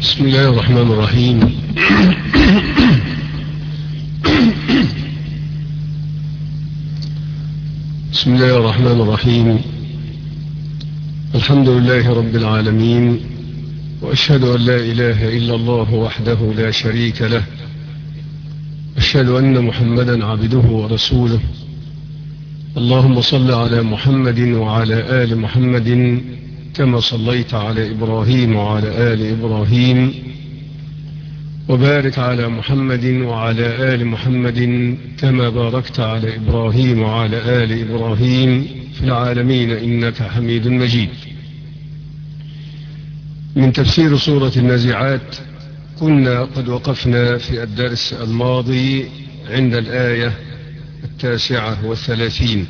بسم الله الرحمن الرحيم بسم الله الرحمن الرحيم الحمد لله رب العالمين وأشهد أن لا إله إلا الله وحده لا شريك له أشهد أن محمدا عبده ورسوله اللهم صل على محمد وعلى آل محمد كما صليت على إبراهيم وعلى آل إبراهيم وبارك على محمد وعلى آل محمد كما باركت على إبراهيم وعلى آل إبراهيم في العالمين إنك حميد مجيد من تفسير سورة النازعات كنا قد وقفنا في الدرس الماضي عند الآية التاسعة والثلاثين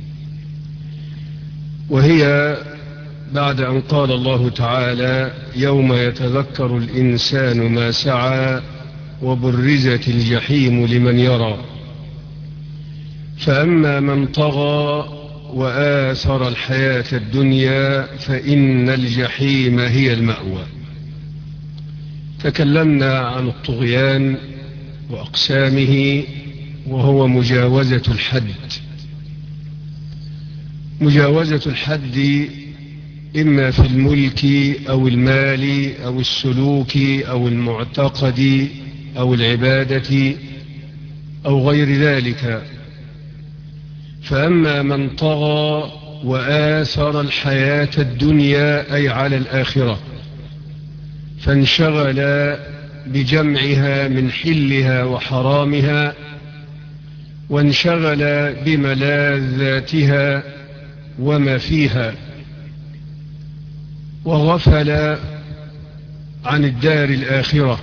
وهي بعد أن قال الله تعالى يوم يتذكر الإنسان ما سعى وبرزت الجحيم لمن يرى فأما من طغى وآثر الحياة الدنيا فإن الجحيم هي المأوى تكلمنا عن الطغيان وأقسامه وهو مجاوزة الحد مجاوزة الحد إما في الملك أو المال أو السلوك أو المعتقد أو العبادة أو غير ذلك فأما من طغى وآثر الحياة الدنيا أي على الآخرة فانشغل بجمعها من حلها وحرامها وانشغل بملاذاتها وما فيها وغفل عن الدار الآخرة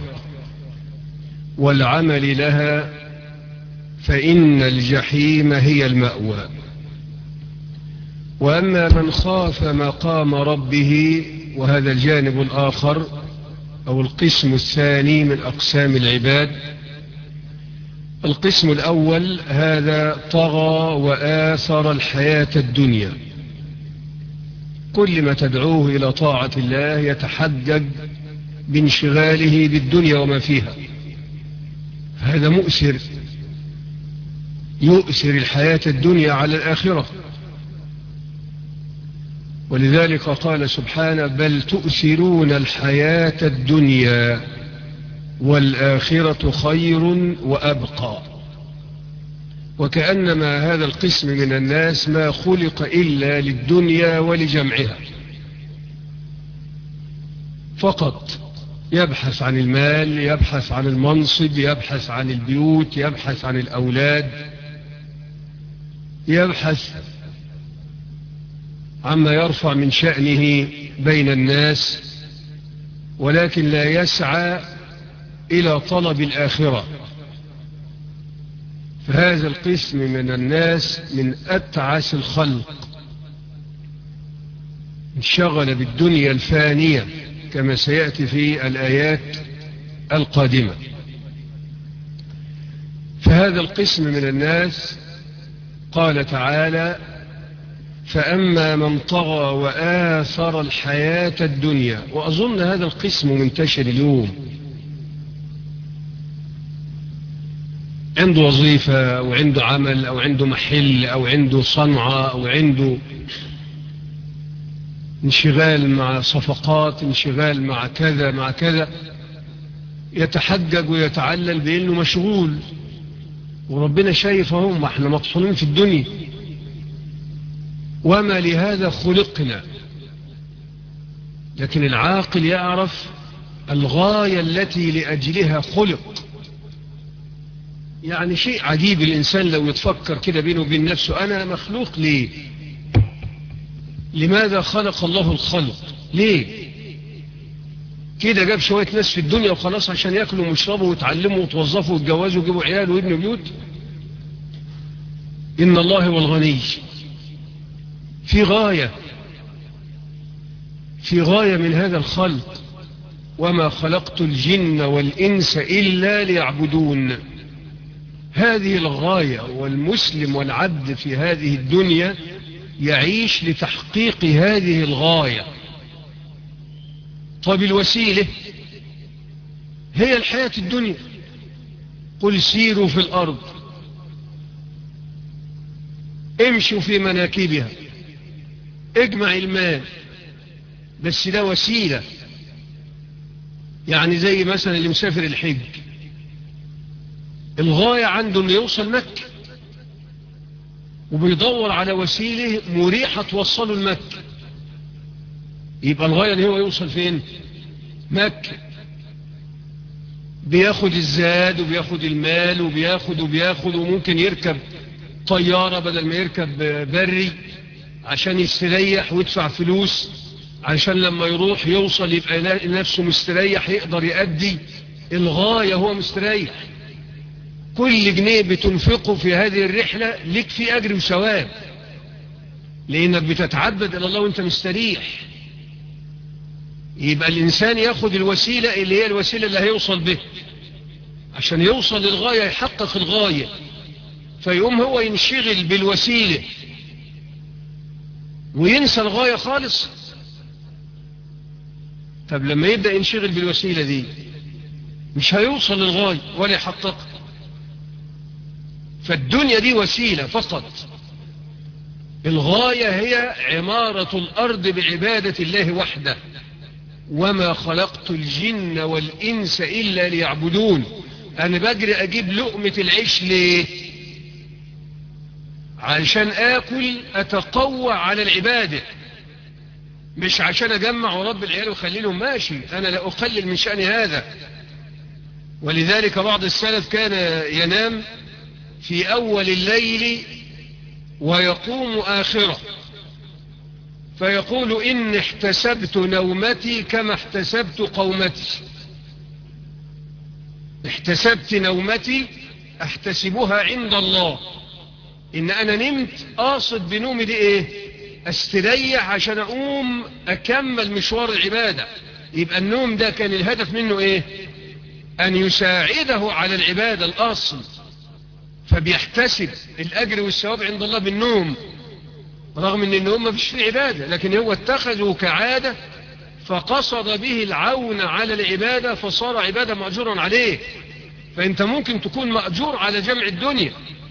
والعمل لها فإن الجحيم هي المأوى وأما من خاف مقام ربه وهذا الجانب الآخر أو القسم الثاني من أقسام العباد القسم الأول هذا طغى وآثر الحياة الدنيا كل ما تدعوه إلى طاعة الله يتحجج بانشغاله بالدنيا وما فيها هذا مؤسر يؤسر الحياة الدنيا على الآخرة ولذلك قال سبحانه بل تؤثرون الحياة الدنيا والآخرة خير وأبقى وكأنما هذا القسم من الناس ما خلق إلا للدنيا ولجمعها فقط يبحث عن المال يبحث عن المنصب يبحث عن البيوت يبحث عن الأولاد يبحث عما يرفع من شأنه بين الناس ولكن لا يسعى إلى طلب الآخرة فهذا القسم من الناس من أتعس الخلق انشغل بالدنيا الفانية كما سيأتي في الآيات القادمة فهذا القسم من الناس قال تعالى فأما من طغى وآثر الحياة الدنيا وأظن هذا القسم منتشر اليوم عنده وظيفة أو عنده عمل أو عنده محل أو عنده صنعة أو عنده انشغال مع صفقات انشغال مع كذا مع كذا يتحجج ويتعلل بأنه مشغول وربنا شايف هم احنا مطحونين في الدنيا وما لهذا خلقنا لكن العاقل يعرف الغاية التي لأجلها خلق يعني شيء عجيب الإنسان لو يتفكر كده بينه وبين نفسه أنا مخلوق ليه لماذا خلق الله الخلق ليه كده جاب شوية ناس في الدنيا وخلاص عشان يأكلوا ويشربوا ويتعلموا ويتوظفوا ويتجوزوا ويجيبوا عيال ويبنوا بيوت إن الله هو الغني في غاية في غاية من هذا الخلق وما خلقت الجن والإنس إلا ليعبدون هذه الغاية والمسلم والعبد في هذه الدنيا يعيش لتحقيق هذه الغاية طب الوسيلة هي الحياة الدنيا قل سيروا في الأرض امشوا في مناكبها اجمع المال بس ده وسيلة يعني زي مثلا اللي مسافر الحج الغاية عنده انه يوصل مكة وبيدور على وسيلة مريحة توصله لمكة يبقى الغاية ان هو يوصل فين مكة بياخد الزاد وبياخد المال وبياخد وبياخد وممكن يركب طيارة بدل ما يركب بري عشان يستريح ويدفع فلوس عشان لما يروح يوصل يبقى نفسه مستريح يقدر يأدي الغاية هو مستريح كل جنيه بتنفقه في هذه الرحلة لك في أجر وثواب لأنك بتتعبد إلى الله وانت مستريح يبقى الإنسان ياخد الوسيلة اللي هي الوسيلة اللي هيوصل به عشان يوصل للغاية يحقق الغاية فيقوم هو ينشغل بالوسيلة وينسى الغاية خالص طب لما يبدأ ينشغل بالوسيلة دي مش هيوصل للغاية ولا يحققها فالدنيا دي وسيلة فقط الغاية هي عمارة الأرض بعبادة الله وحده وما خلقت الجن والإنس إلا ليعبدون أنا بجري أجيب لقمة العيش ليه عشان آكل أتقوى على العبادة مش عشان أجمع ورب العيال وخليلهم ماشي أنا لا أقلل من شأن هذا ولذلك بعض السلف كان ينام في أول الليل ويقوم آخرة فيقول إن احتسبت نومتي كما احتسبت قومتي احتسبت نومتي احتسبها عند الله إن أنا نمت قاصد بنومي دي إيه استريح عشان أقوم أكمل مشوار العبادة يبقى النوم ده كان الهدف منه إيه أن يساعده على العبادة الأصل فبيحتسب الأجر والثواب عند الله بالنوم رغم ان النوم ما فيش فيه عبادة لكن هو اتخذه كعادة فقصد به العون على العبادة فصار عبادة مأجورا عليه فانت ممكن تكون مأجور على جمع الدنيا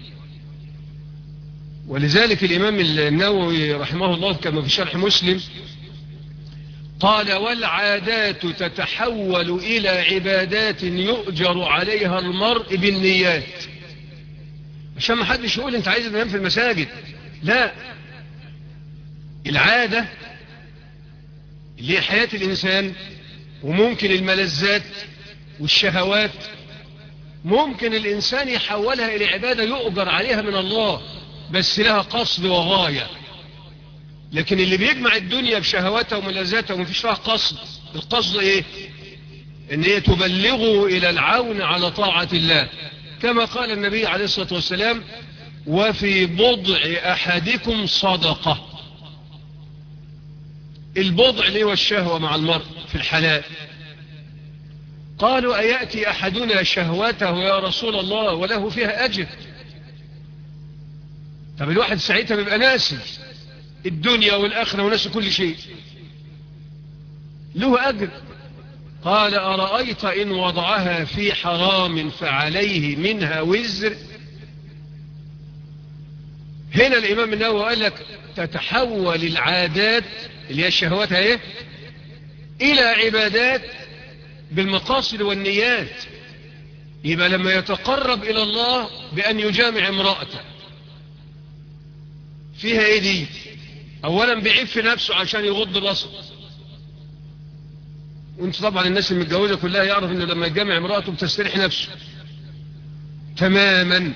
ولذلك الإمام النووي رحمه الله كما في شرح مسلم قال والعادات تتحول إلى عبادات يؤجر عليها المرء بالنيات عشان ما حدش يقول انت عايز تنام في المساجد لا العادة اللي هي حياة الإنسان وممكن الملذات والشهوات ممكن الإنسان يحولها إلى عبادة يؤجر عليها من الله بس لها قصد وغاية لكن اللي بيجمع الدنيا بشهواتها وملذاتها ومفيش فيها قصد القصد ايه ان هي تبلغه الى العون على طاعة الله كما قال النبي عليه الصلاة والسلام وفي بضع احدكم صدقة البضع ليه والشهوة مع المرء في الحلال قالوا أيأتي أحدنا شهوته يا رسول الله وله فيها أجر طب الواحد ساعتها بيبقى ناسي الدنيا والآخرة وناسي كل شيء له أجر قال أرأيت إن وضعها في حرام فعليه منها وزر هنا الإمام النووي قال لك تتحول العادات اللي هي الشهوات ايه إلى عبادات بالمقاصد والنيات يبقى لما يتقرب إلى الله بأن يجامع امرأته فيها ايه دي اولا بيعف نفسه عشان يغض البصر وانت طبعا الناس المتجوزة كلها يعرف انه لما يجامع امرأته بتستريح نفسه تماما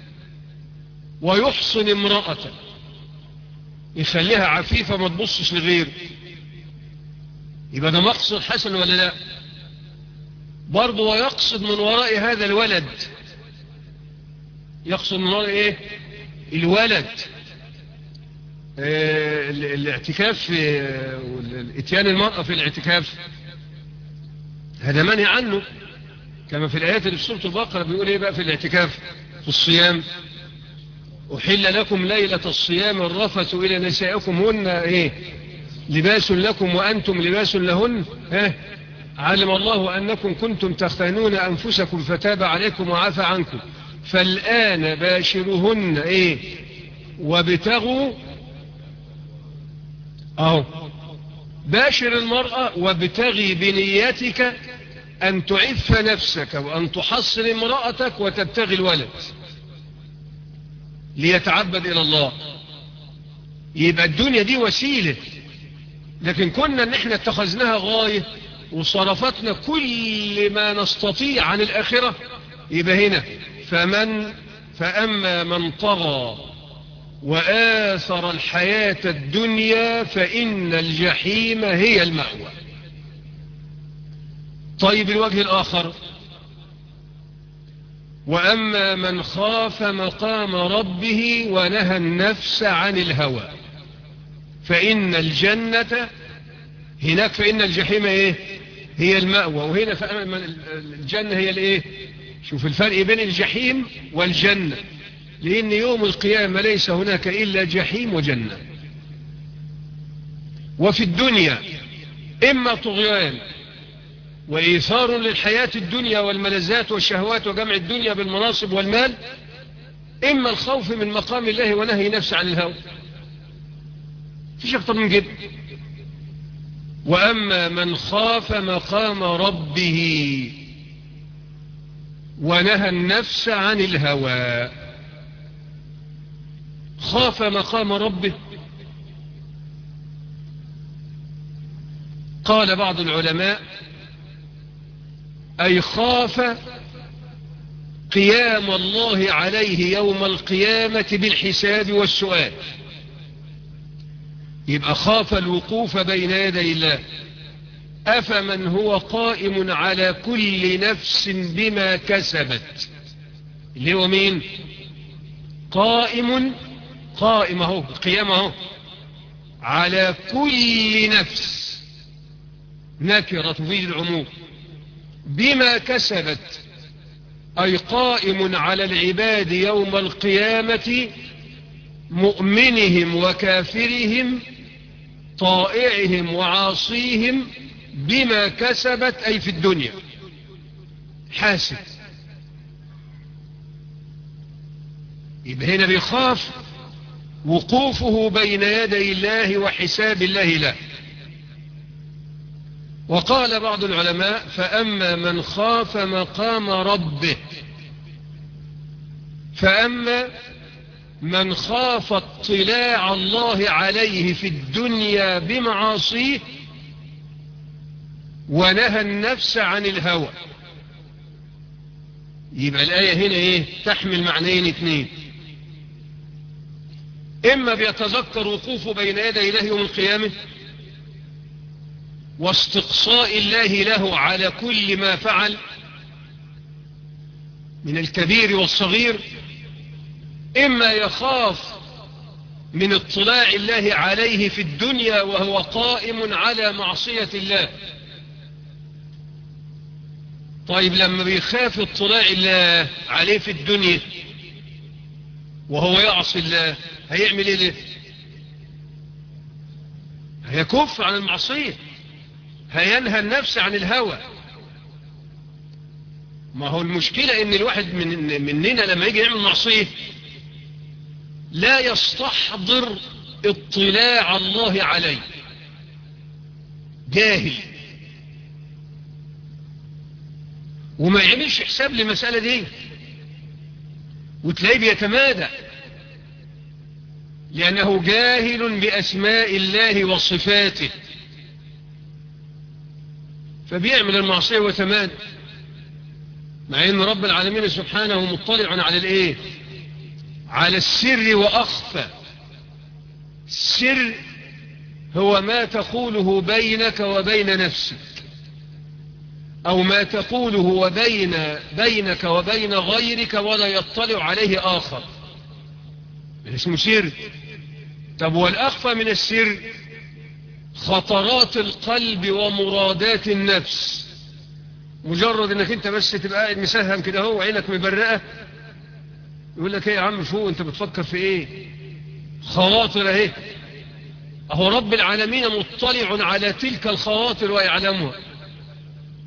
ويحصن امرأته يخليها عفيفة ما تبصش لغيره يبقى ده مقصد حسن ولا لا برضه ويقصد من وراء هذا الولد يقصد من وراء ايه الولد اه الاعتكاف اتيان المرأة في الاعتكاف هذا منهي عنه كما في الآيات اللي في سورة البقرة بيقول ايه بقى في الاعتكاف في الصيام أحل لكم ليلة الصيام الرفث إلى نسائكم هن إيه لباس لكم وأنتم لباس لهن ها علم الله أنكم كنتم تختانون أنفسكم فتاب عليكم وعفى عنكم فالآن باشرهن إيه وابتغوا أهو باشر المرأة وابتغي بنيتك أن تعف نفسك وأن تحصن امرأتك وتبتغي الولد ليتعبد إلى الله يبقى الدنيا دي وسيلة لكن كنا ان احنا اتخذناها غاية وصرفتنا كل ما نستطيع عن الآخرة يبقى هنا فمن فأما من طغى وآثر الحياة الدنيا فإن الجحيم هي المأوى طيب الوجه الآخر وأما من خاف مقام ربه ونهى النفس عن الهوى فإن الجنة هناك فإن الجحيم إيه هي المأوى وهنا فأما الجنة هي الإيه شوف الفرق بين الجحيم والجنة لأن يوم القيامة ليس هناك إلا جحيم وجنة وفي الدنيا إما طغيان وإيثار للحياة الدنيا والملذات والشهوات وجمع الدنيا بالمناصب والمال إما الخوف من مقام الله ونهي نفسه عن الهوى فيش أكتر من كده وأما من خاف مقام ربه ونهى النفس عن الهوى خاف مقام ربه قال بعض العلماء أي خاف قيام الله عليه يوم القيامة بالحساب والسؤال يبقى خاف الوقوف بين يدي الله أفمن هو قائم على كل نفس بما كسبت اللي هو مين قائم قائم اهو القيامة اهو على كل نفس نكرة تفيد العموم بما كسبت أي قائم على العباد يوم القيامة مؤمنهم وكافرهم طائعهم وعاصيهم بما كسبت أي في الدنيا حاسب يبقى هنا بيخاف وقوفه بين يدي الله وحساب الله له وقال بعض العلماء فأما من خاف مقام ربه فأما من خاف اطلاع الله عليه في الدنيا بمعاصيه ونهى النفس عن الهوى يبقى الآية هنا ايه تحمل معنيين اثنين إما بيتذكر وقوفه بين يدي الله يوم القيامة واستقصاء الله له على كل ما فعل من الكبير والصغير إما يخاف من اطلاع الله عليه في الدنيا وهو قائم على معصية الله طيب لما بيخاف اطلاع الله عليه في الدنيا وهو يعصي الله هيعمل ايه ليه هيكف عن المعصية هينهى النفس عن الهوى ما هو المشكلة ان الواحد من مننا لما يجي يعمل معصية لا يستحضر اطلاع الله عليه جاهل وما يعملش حساب للمسألة دي وتلاقيه بيتمادى لأنه جاهل بأسماء الله وصفاته فبيعمل المعصية وتمادى مع ان رب العالمين سبحانه مطلع على الايه على السر واخفى السر هو ما تقوله بينك وبين نفسك او ما تقوله وبين بينك وبين غيرك ولا يطلع عليه اخر اسمه سر طب والاخفى من السر خطرات القلب ومرادات النفس مجرد انك انت بس تبقى قاعد مسهم كده هو عينك مبرقه يقول لك ايه يا عم فوق انت بتفكر في ايه خواطر اهي اهو رب العالمين مطلع على تلك الخواطر ويعلمها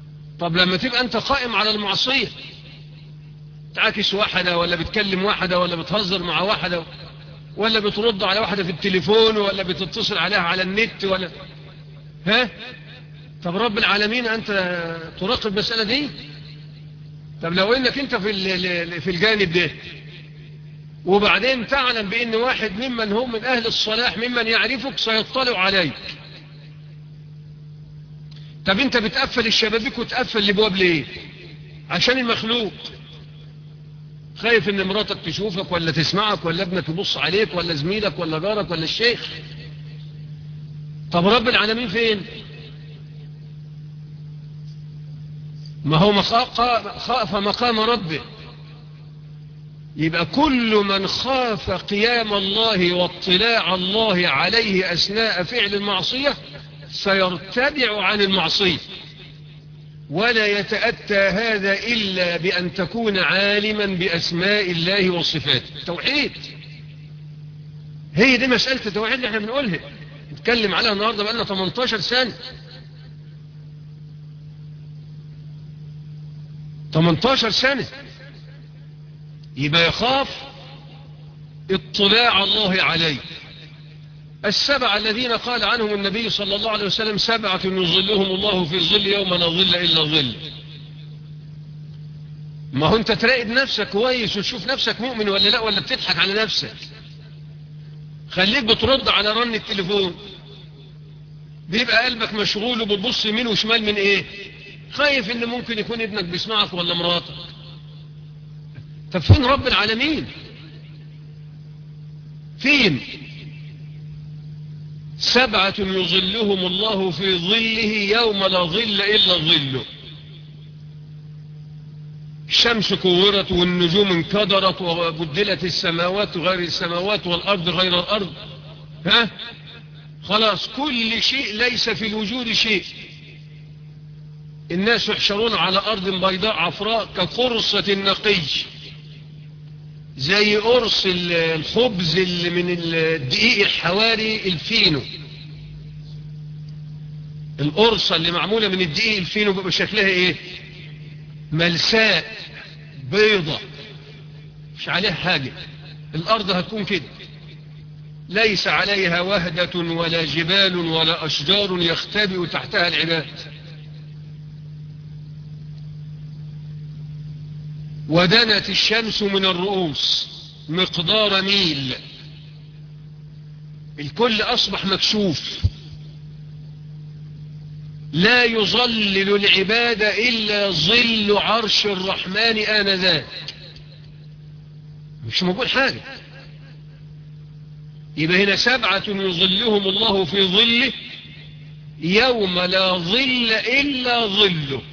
طب لما تبقى انت قائم على المعصية تعاكس واحدة ولا بتكلم واحدة ولا بتهزر مع واحدة ولا بترد على واحدة في التليفون ولا بتتصل عليها على النت ولا ها طب رب العالمين أنت تراقب المسألة دي طب لو انك انت في في الجانب ده وبعدين تعلم بان واحد ممن هم من اهل الصلاح ممن يعرفك سيطلع عليك طب انت بتقفل الشبابيك وتقفل الابواب ليه عشان المخلوق خايف ان مراتك تشوفك ولا تسمعك ولا ابنك يبص عليك ولا زميلك ولا جارك ولا الشيخ طب رب العالمين فين ما هو خاف مقام ربه يبقى كل من خاف قيام الله واطلاع الله عليه أثناء فعل المعصية سيرتدع عن المعصية ولا يتأتى هذا إلا بأن تكون عالما بأسماء الله وصفاته توحيد هي دي مسألة التوحيد اللي احنا بنقولها نتكلم عليها النهاردة بقالنا 18 سنة 18 سنة يبقى يخاف اطلاع الله عليه السبع الذين قال عنهم النبي صلى الله عليه وسلم سبعة يظلهم الله في الظل يوم لا ظل إلا الظل ما هو انت تراقب نفسك كويس وتشوف نفسك مؤمن ولا لا ولا بتضحك على نفسك خليك بترد على رن التليفون بيبقى قلبك مشغول وبتبص يمين وشمال من ايه خايف ان ممكن يكون ابنك بيسمعك ولا مراتك طب فين رب العالمين فين سبعة يظلهم الله في ظله يوم لا ظل إلا ظله الشمس كورت والنجوم انكدرت وبدلت السماوات غير السماوات والأرض غير الأرض ها خلاص كل شيء ليس في الوجود شيء الناس يحشرون على أرض بيضاء عفراء كقرصة النقي زي قرص الخبز اللي من الدقيق الحواري الفينو القرصة اللي معمولة من الدقيق الفينو بيبقى شكلها ايه ملساء بيضة مش عليها حاجة الأرض هتكون كده ليس عليها وهدة ولا جبال ولا أشجار يختبئ تحتها العباد ودنت الشمس من الرؤوس مقدار ميل الكل أصبح مكشوف لا يظلل العباد إلا ظل عرش الرحمن آنذاك مش موجود حاجة يبقى هنا سبعة يظلهم الله في ظله يوم لا ظل إلا ظله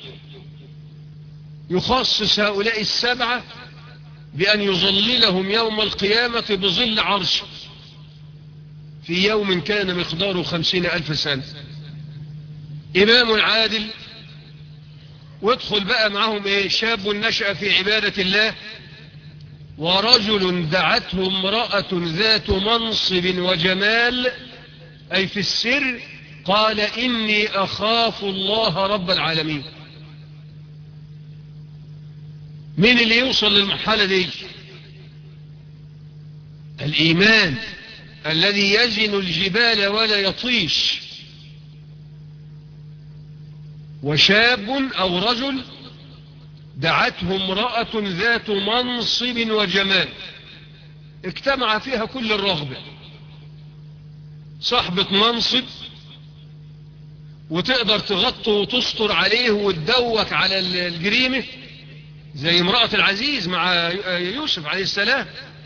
يخصص هؤلاء السبعة بأن يظللهم يوم القيامة بظل عرشه في يوم كان مقداره خمسين ألف سنة إمام عادل وادخل بقى معهم إيه شاب نشأ في عبادة الله ورجل دعته امرأة ذات منصب وجمال أي في السر قال إني أخاف الله رب العالمين مين اللي يوصل للمرحلة دي الإيمان الذي يزن الجبال ولا يطيش وشاب أو رجل دعته امرأة ذات منصب وجمال اجتمع فيها كل الرغبة صاحبة منصب وتقدر تغطه وتستر عليه وتدوك على الجريمة زي امرأة العزيز مع يوسف عليه السلام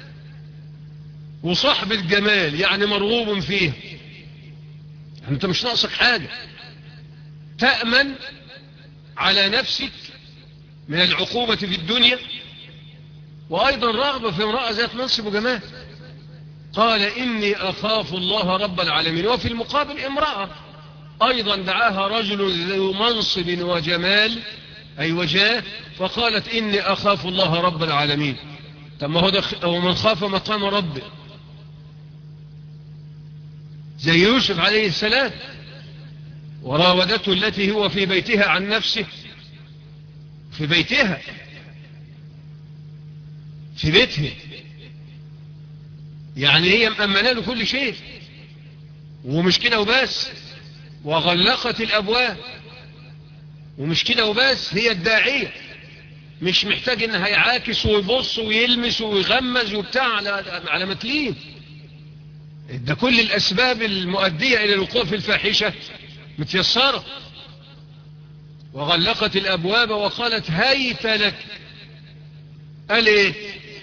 وصاحب الجمال يعني مرغوب فيه انت مش ناقصك حاجة تأمن على نفسك من العقوبة في الدنيا وأيضا رغبة في امرأة ذات منصب وجمال قال إني أخاف الله رب العالمين وفي المقابل امرأة أيضا دعاها رجل ذو منصب وجمال أي وجاه فقالت إني أخاف الله رب العالمين طب ما هو ده ومن خاف مقام ربه زي يوسف عليه السلام وراودته التي هو في بيتها عن نفسه في بيتها في بيتها يعني هي مأمنة له كل شيء ومش كده وبس وغلقت الأبواب ومش كده وبس هي الداعية مش محتاج انها يعاكس ويبص ويلمس ويغمز وبتاع على على متلين ده كل الأسباب المؤدية إلى الوقوع في الفاحشة متيسرة وغلقت الأبواب وقالت هيت لك قال إيه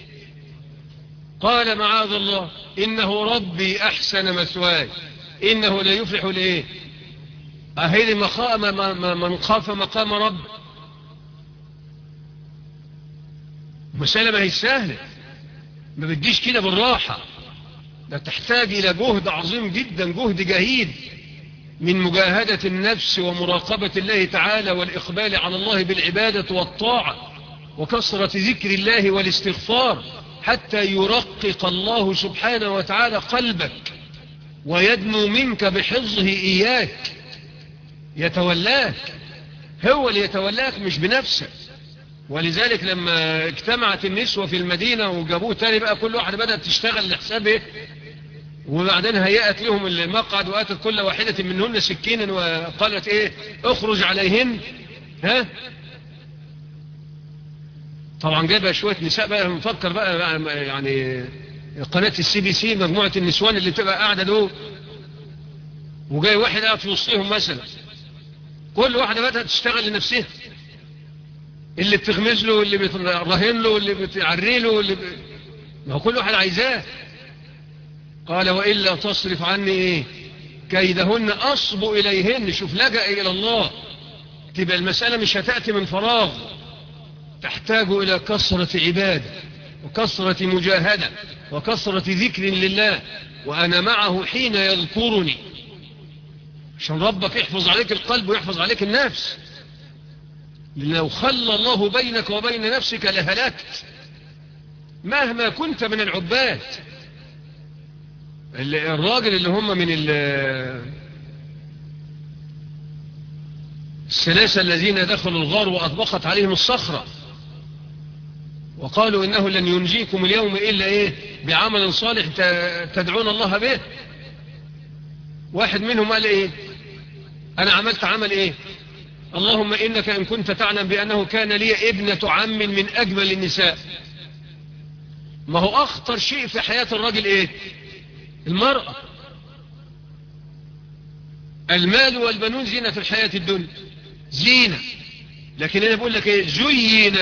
قال معاذ الله إنه ربي أحسن مثواي إنه لا يفلح لإيه أهل مقام من خاف مقام رب مسألة ما هي سهلة ما بتجيش كده بالراحة ده تحتاج إلى جهد عظيم جدا جهد جهيد من مجاهدة النفس ومراقبة الله تعالى والإقبال على الله بالعبادة والطاعة وكثرة ذكر الله والاستغفار حتى يرقق الله سبحانه وتعالى قلبك ويدنو منك بحفظه إياك يتولاك هو اللي يتولاك مش بنفسك ولذلك لما اجتمعت النسوة في المدينة وجابوه تاني بقى كل واحدة بدأت تشتغل لحسابه وبعدين هيأت لهم المقعد وآتت كل واحدة منهن سكينا وقالت ايه اخرج عليهن ها طبعا جايبها شوية نساء بقى مفكر بقى, بقى يعني قناة السي بي سي مجموعة النسوان اللي بتبقى قاعدة دول وجاي واحد قاعد في وسطهم مثلا كل واحدة بدأت تشتغل لنفسها اللي بتغمز له واللي بتراهن له واللي بتعري له واللي ب... ما هو كل واحد عايزاه قال وإلا تصرف عني إيه كيدهن أصب إليهن شوف لجأ إلى الله تبقى المسألة مش هتأتي من فراغ تحتاج إلى كثرة عبادة وكثرة مجاهدة وكثرة ذكر لله وأنا معه حين يذكرني عشان ربك يحفظ عليك القلب ويحفظ عليك النفس لو خلى الله بينك وبين نفسك لهلكت مهما كنت من العباد الراجل اللي هم من الثلاثة الذين دخلوا الغار وأطبقت عليهم الصخرة وقالوا إنه لن ينجيكم اليوم إلا إيه بعمل صالح تدعون الله به واحد منهم قال إيه أنا عملت عمل إيه اللهم إنك إن كنت تعلم بأنه كان لي ابنة عم من أجمل النساء ما هو أخطر شيء في حياة الرجل إيه المرأة المال والبنون زينة الحياة الدنيا زينة لكن أنا بقول لك إيه زين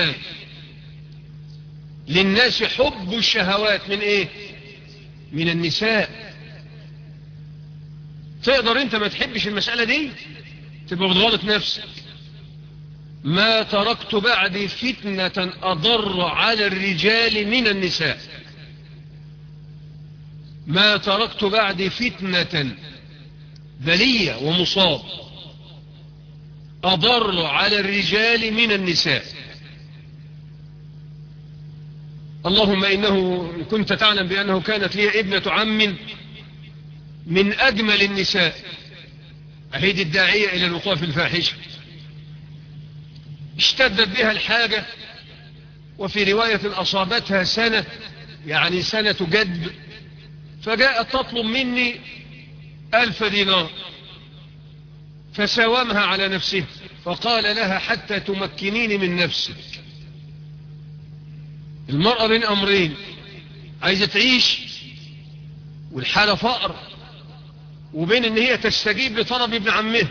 للناس حب الشهوات من إيه من النساء تقدر أنت ما تحبش المسألة دي تبقى بتغلط نفسك ما تركت بعدي فتنة أضر على الرجال من النساء ما تركت بعدي فتنة بلية ومصاب أضر على الرجال من النساء اللهم إنه كنت تعلم بأنه كانت لي ابنة عم من أجمل النساء أهيد الداعية إلى الوقوع في الفاحشة اشتدت بها الحاجة وفي رواية أصابتها سنة يعني سنة جد فجاءت تطلب مني ألف دينار فساومها على نفسه فقال لها حتى تمكنيني من نفسك المرأة بين أمرين عايزة تعيش والحالة فقر وبين ان هي تستجيب لطلب ابن عمه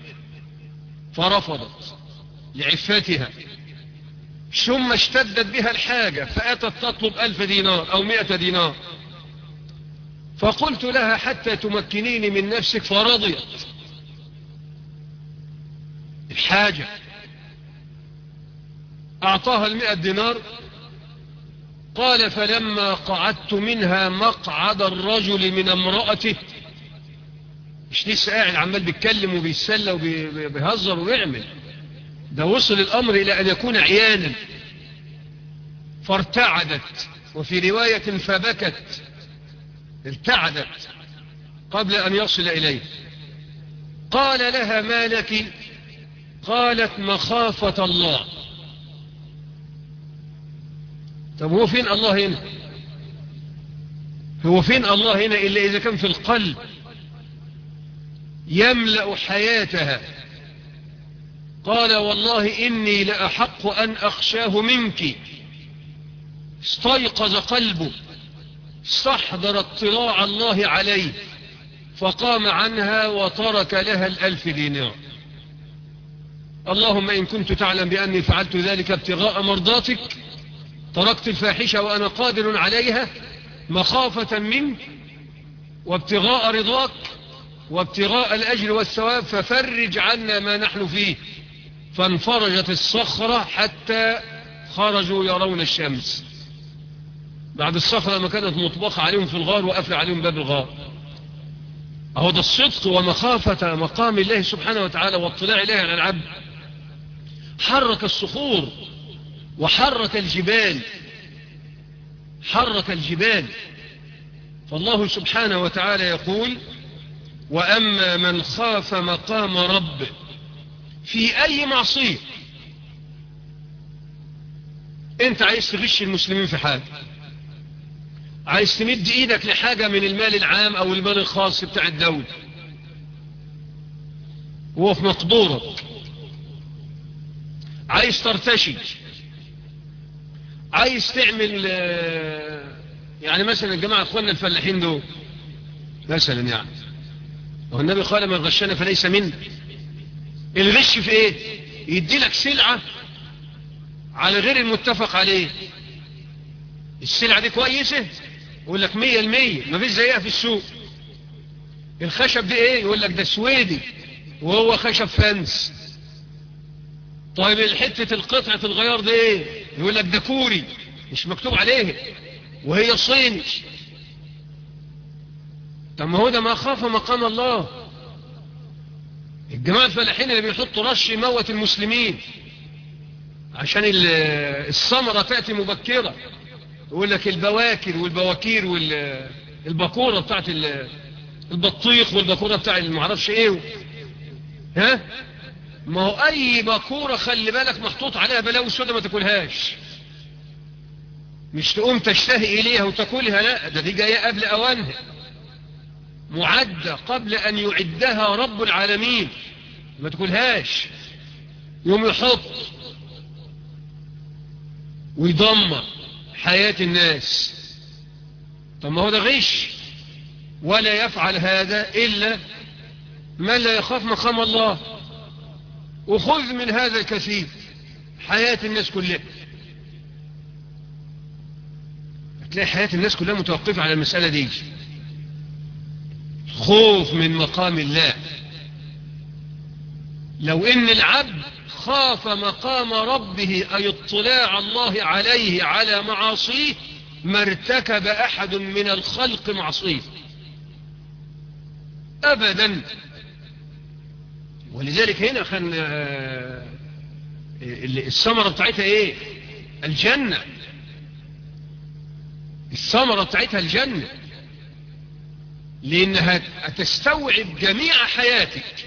فرفضت لعفتها ثم اشتدت بها الحاجة فأتت تطلب ألف دينار أو مئة دينار فقلت لها حتى تمكنيني من نفسك فرضيت الحاجة أعطاها المئة دينار قال فلما قعدت منها مقعد الرجل من امرأته مش لسه قاعد عمال بيتكلم وبيتسلى وبيهزر ويعمل ده وصل الأمر إلى أن يكون عيانا فارتعدت وفي رواية فبكت ارتعدت قبل أن يصل إليه قال لها ما لك قالت مخافة الله طب هو فين الله هنا هو فين الله هنا إلا إذا كان في القلب يملأ حياتها قال والله إني لأحق أن أخشاه منك استيقظ قلبه استحضر اطلاع الله عليه فقام عنها وترك لها الألف دينار اللهم إن كنت تعلم بأني فعلت ذلك ابتغاء مرضاتك تركت الفاحشة وأنا قادر عليها مخافة منك وابتغاء رضاك وابتغاء الأجر والثواب ففرج عنا ما نحن فيه فانفرجت الصخرة حتى خرجوا يرون الشمس بعد الصخرة ما كانت مطبخة عليهم في الغار وقفل عليهم باب الغار أهو ده الصدق ومخافة مقام الله سبحانه وتعالى واطلاع الله على العبد حرك الصخور وحرك الجبال حرك الجبال فالله سبحانه وتعالى يقول وأما من خاف مقام ربه في أي معصية أنت عايز تغش المسلمين في حاجة عايز تمد إيدك لحاجة من المال العام أو المال الخاص بتاع الدولة وهو في مقدورك عايز ترتشي عايز تعمل يعني مثلا الجماعة اخواننا الفلاحين دول مثلا يعني والنبي قال من غشنا فليس منه الغش في ايه يدي لك سلعة على غير المتفق عليه السلعة دي كويسة يقول لك مية المية ما فيش زيها في السوق الخشب دي ايه يقول لك ده سويدي وهو خشب فانس طيب الحتة القطعة الغيار دي ايه يقول لك ده كوري مش مكتوب عليه وهي صيني طب ما هو ده ما خاف مقام الله الجماعة الفلاحين اللي بيحطوا رش يموت المسلمين عشان الثمرة تأتي مبكرة يقول لك البواكر والبواكير والباكورة بتاعت البطيخ والباكورة بتاع المعرفش ايه ها ما هو اي باكورة خلي بالك محطوط عليها بلاوي سودا ما تاكلهاش مش تقوم تشتهي اليها وتاكلها لا ده دي جاية قبل اوانها معدة قبل ان يعدها رب العالمين ما تاكلهاش يوم يحط ويدمر حياة الناس طب ما هو ده غش ولا يفعل هذا إلا من لا يخاف مقام الله وخذ من هذا الكثير حياة الناس كلها هتلاقي حياة الناس كلها متوقفة على المسألة دي خوف من مقام الله لو ان العبد خاف مقام ربه أي اطلاع الله عليه على معاصيه ما ارتكب أحد من الخلق معصيه أبدا ولذلك هنا كان الثمرة بتاعتها ايه الجنة الثمرة بتاعتها الجنة لانها تستوعب جميع حياتك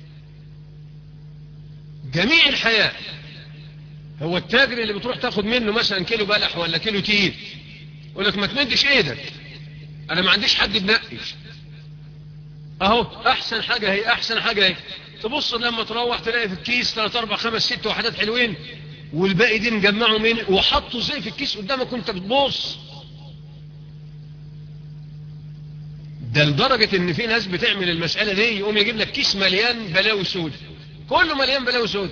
جميع الحياة هو التاجر اللي بتروح تاخد منه مثلا كيلو بلح ولا كيلو تين يقول لك ما تمدش ايدك انا ما عنديش حد بنقش اهو احسن حاجة هي احسن حاجة هي تبص لما تروح تلاقي في الكيس 3 4 5 6 وحدات حلوين والباقي دي مجمعه من وحطوا زي في الكيس قدامك وانت بتبص ده لدرجة ان في ناس بتعمل المسألة دي يقوم يجيب لك كيس مليان بلاوي سود كله مليان بلاوي سود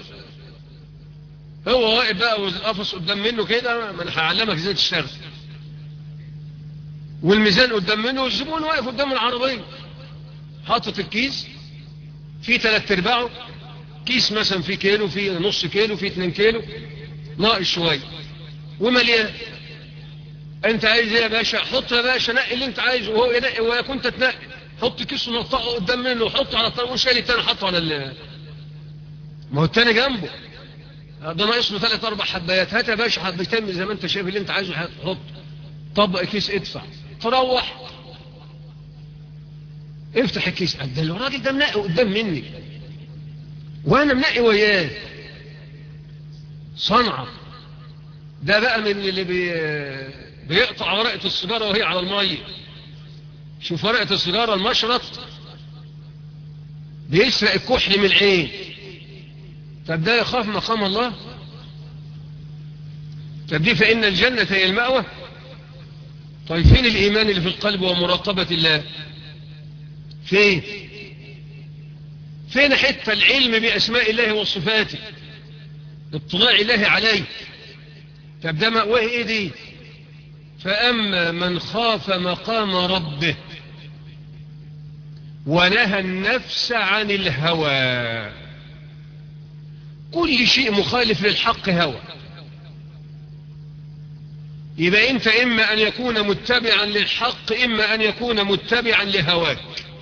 هو واقف بقى والقفص قدام منه كده ما انا هعلمك ازاي تشتغل والميزان قدام منه والزبون واقف قدام العربية حاطط الكيس في ثلاث ارباعه كيس مثلا في كيلو في نص كيلو في اتنين كيلو ناقص شوية ومليان انت عايز ايه يا باشا حط يا باشا نقي اللي انت عايزه وهو ينقي وهي كنت تنقي حط كيس ونطقه قدام منه وحطه على الطريق وشالي التاني حطه على ال ما هو التاني جنبه ده ناقص له ثلاث اربع حبايات هات يا باشا حبيتين زي ما انت شايف اللي انت عايزه حط طبق كيس ادفع تروح افتح الكيس ده الراجل ده منقي قدام مني وانا منقي وياه صنعة ده بقى من اللي بي بيقطع ورقة السيجارة وهي على المية شوف ورقة السيجارة المشرط بيسرق الكحل من العين طب ده يخاف مقام الله طب دي فإن الجنة هي المأوى طيب فين الإيمان اللي في القلب ومراقبة الله فين فين حتى العلم بأسماء الله وصفاته اطلاع الله عليه طب ده مأواه ايه دي فأما من خاف مقام ربه ونهى النفس عن الهوى كل شيء مخالف للحق هوى يبقى انت اما ان يكون متبعا للحق اما ان يكون متبعا لهواك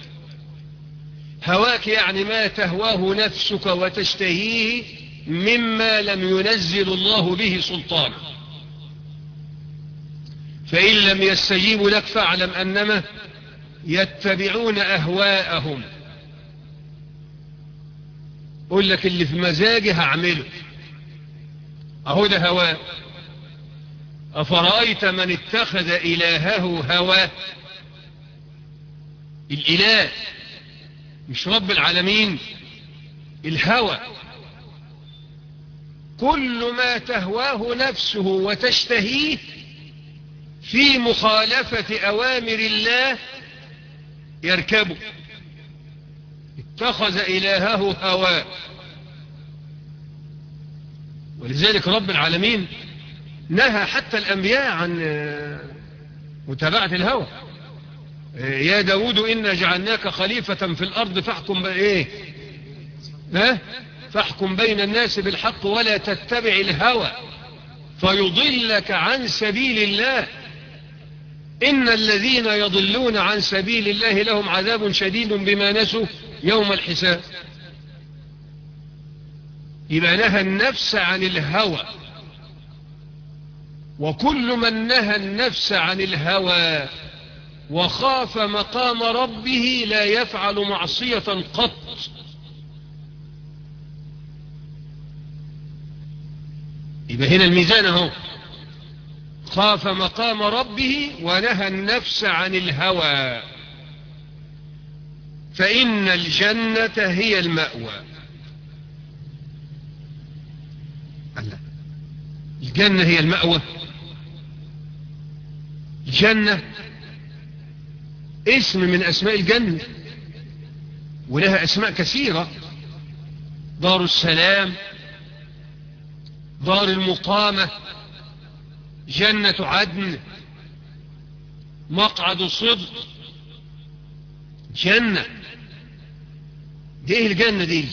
هواك يعني ما تهواه نفسك وتشتهيه مما لم ينزل الله به سلطانا فإن لم يستجيبوا لك فاعلم أنما يتبعون أهواءهم قل لك اللي في مزاجي هعمله أهو ده هواه أفرأيت من اتخذ إلهه هواه الإله مش رب العالمين الهوى كل ما تهواه نفسه وتشتهيه في مخالفة أوامر الله يركبه اتخذ إلهه هواه ولذلك رب العالمين نهى حتى الأنبياء عن متابعة الهوى يا داود إنا جعلناك خليفة في الأرض فاحكم بإيه ها فاحكم بين الناس بالحق ولا تتبع الهوى فيضلك عن سبيل الله إن الذين يضلون عن سبيل الله لهم عذاب شديد بما نسوا يوم الحساب يبقى نهى النفس عن الهوى وكل من نهى النفس عن الهوى وخاف مقام ربه لا يفعل معصية قط يبقى هنا الميزان اهو خاف مقام ربه ونهى النفس عن الهوى فإن الجنة هي المأوى الله الجنة هي المأوى الجنة اسم من أسماء الجنة ولها أسماء كثيرة دار السلام دار المقامة جنة عدن مقعد صدق جنة دي ايه الجنة دي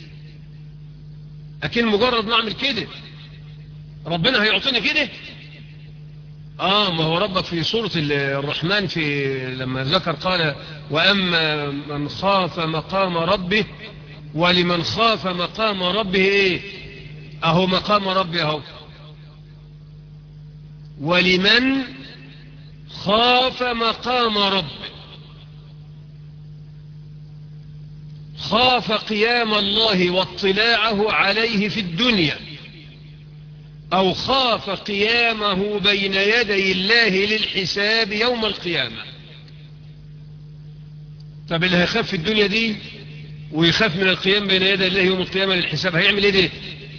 لكن مجرد نعمل كده ربنا هيعطينا كده اه ما هو ربك في سورة الرحمن في لما ذكر قال واما من خاف مقام ربه ولمن خاف مقام ربه ايه اهو مقام ربي اهو ولمن خاف مقام ربه خاف قيام الله واطلاعه عليه في الدنيا أو خاف قيامه بين يدي الله للحساب يوم القيامة طب اللي هيخاف في الدنيا دي ويخاف من القيام بين يدي الله يوم القيامة للحساب هيعمل ايه ده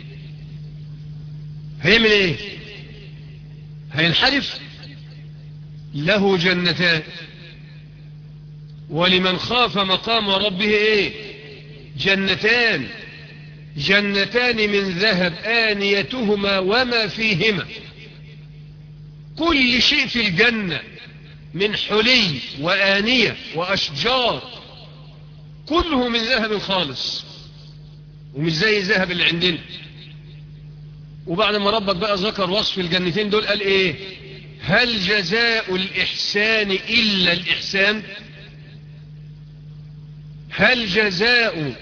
هيعمل ايه هينحرف له جنتان ولمن خاف مقام ربه ايه جنتان جنتان من ذهب آنيتهما وما فيهما كل شيء في الجنة من حلي وآنية وأشجار كله من ذهب خالص ومش زي الذهب اللي عندنا وبعد ما ربك بقى ذكر وصف الجنتين دول قال ايه هل جزاء الإحسان إلا الإحسان هل جزاء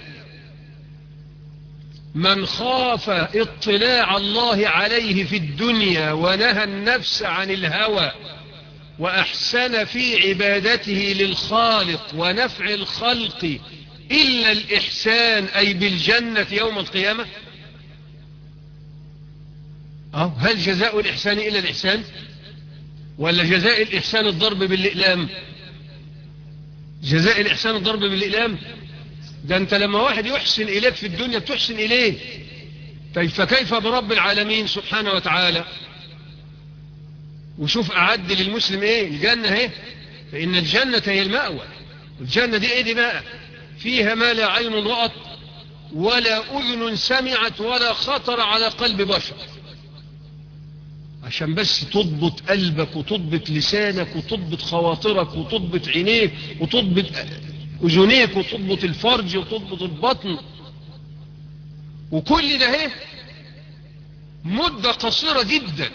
من خاف اطلاع الله عليه في الدنيا ونهى النفس عن الهوى وأحسن في عبادته للخالق ونفع الخلق إلا الإحسان أي بالجنة يوم القيامة أه هل جزاء الإحسان إلا الإحسان ولا جزاء الإحسان الضرب بالإقلام جزاء الإحسان الضرب بالإقلام ده أنت لما واحد يحسن إليك في الدنيا بتحسن إليه طيب فكيف برب العالمين سبحانه وتعالى وشوف أعد للمسلم إيه الجنة اهي فإن الجنة هي المأوى الجنة دي إيه دي بقى فيها ما لا عين رأت ولا أذن سمعت ولا خطر على قلب بشر عشان بس تضبط قلبك وتضبط لسانك وتضبط خواطرك وتضبط عينيك وتضبط أذنيك وتضبط الفرج وتضبط البطن وكل ده اهي مدة قصيرة جدا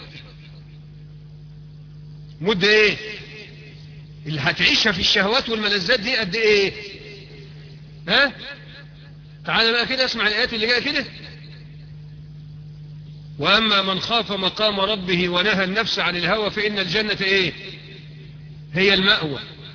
مدة ايه اللي هتعيشها في الشهوات والملذات دي قد ايه ها تعال بقى كده اسمع الايات اللي جايه كده واما من خاف مقام ربه ونهى النفس عن الهوى فان الجنة ايه هي المأوى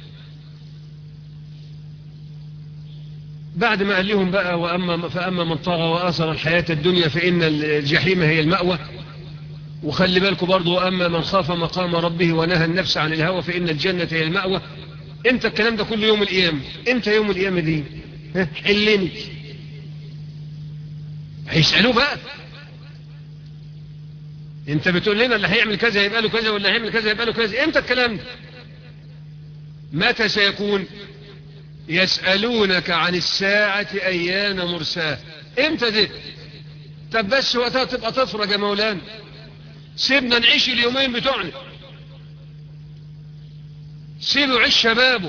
بعد ما قال لهم بقى وأما فأما من طغى وآثر الحياة الدنيا فإن الجحيم هي المأوى وخلي بالكم برضه وأما من خاف مقام ربه ونهى النفس عن الهوى فإن الجنة هي المأوى امتى الكلام ده كل يوم القيامة امتى يوم القيامة دي حلني هيسألوه بقى انت بتقول لنا اللي هيعمل كذا يبقى له كذا واللي هيعمل كذا يبقى له كذا امتى الكلام ده متى سيكون يسألونك عن الساعة أيان مرساه امتى دي طب بس وقتها تبقى تفرج يا مولانا سيبنا نعيش اليومين بتوعنا سيبه يعيش شبابه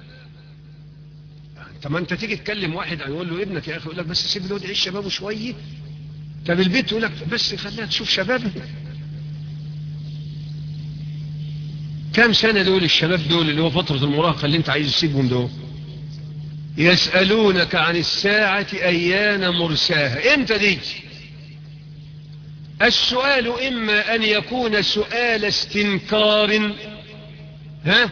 طب ما انت تيجي تكلم واحد يقول له ابنك يا اخي يقول لك بس سيب الواد يعيش شبابه شويه طب البيت يقول لك بس خليها تشوف شبابه كام سنة دول الشباب دول اللي هو فترة المراهقة اللي انت عايز تسيبهم دول يسألونك عن الساعة أيان مرساها امتى دي السؤال إما أن يكون سؤال استنكار ها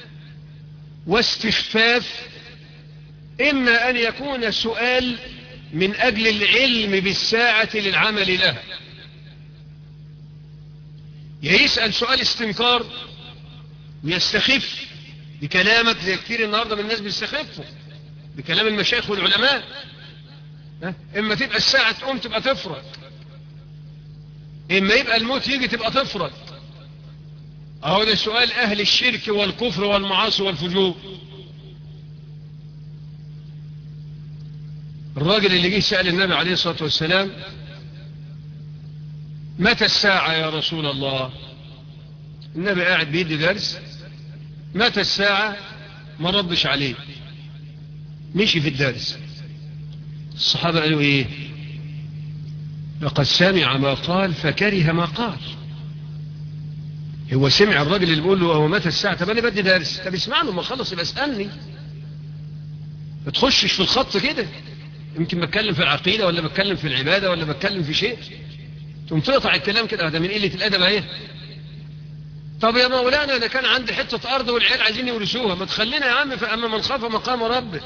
واستخفاف إما أن يكون سؤال من أجل العلم بالساعة للعمل لها يسأل سؤال استنكار ويستخف بكلامك زي كتير النهاردة من الناس بيستخفوا بكلام المشايخ والعلماء اما تبقى الساعة تقوم تبقى تفرق اما يبقى الموت يجي تبقى تفرق اهو ده سؤال اهل الشرك والكفر والمعاصي والفجور الراجل اللي جه سأل النبي عليه الصلاة والسلام متى الساعة يا رسول الله النبي قاعد بيدي درس متى الساعة ما ردش عليه مشي في الدرس الصحابة قالوا ايه لقد سمع ما قال فكره ما قال هو سمع الراجل اللي بيقول له هو متى الساعة طب انا بدي درس طب اسمع له ما خلص يبقى اسألني ما تخشش في الخط كده يمكن بتكلم في العقيدة ولا بتكلم في العبادة ولا بتكلم في شيء تقوم تقطع الكلام كده ده من قلة الأدب اهي طب يا مولانا ده كان عندي حتة أرض والعيال عايزين يورثوها ما تخلينا يا عم فأما من خاف مقام ربه